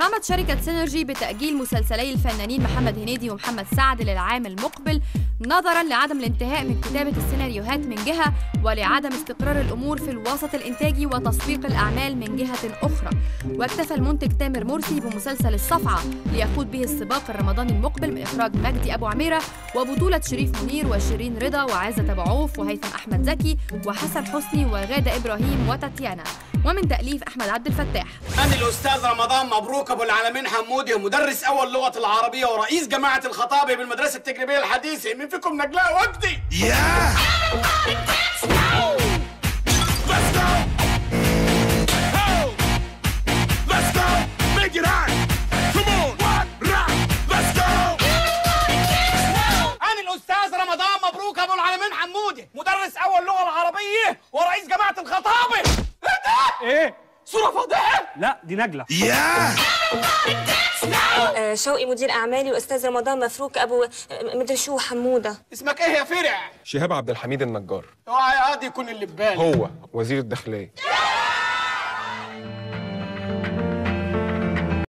قامت شركة سينرجي بتأجيل مسلسلي الفنانين محمد هنيدي ومحمد سعد للعام المقبل نظرا لعدم الانتهاء من كتابة السيناريوهات من جهة ولعدم استقرار الأمور في الوسط الإنتاجي وتسويق الأعمال من جهة أخرى واكتفى المنتج تامر مرسي بمسلسل الصفعة ليقود به السباق الرمضاني المقبل من إخراج مجدي أبو عميرة وبطولة شريف منير وشيرين رضا وعزة أبو عوف وهيثم أحمد زكي وحسن حسني وغادة إبراهيم وتاتيانا ومن تأليف أحمد عبد الفتاح أنا الأستاذ رمضان مبروك أبو العالمين حمودي مدرس أول لغة العربية ورئيس جماعة الخطابة بالمدرسة التجريبية الحديثة مين فيكم نجلاء وجدي؟ Yeah! Let's go! Ho! Let's go! Make it hot! Come on! What? Rock! Let's go! أنا الأستاذ رمضان مبروك أبو العالمين حمودي مدرس أول لغة العربية ورئيس جماعة الخطابة إيه ده؟ ايه صورة فضيحة لا دي نجله Yeah! آه، شوقي مدير اعمالي واستاذ رمضان مفروك ابو آه، مدري شو حموده اسمك إيه يا فرع؟ شهاب عبد الحميد النجار اوعى يا قاضي يكون اللي ببالي هو وزير الداخليه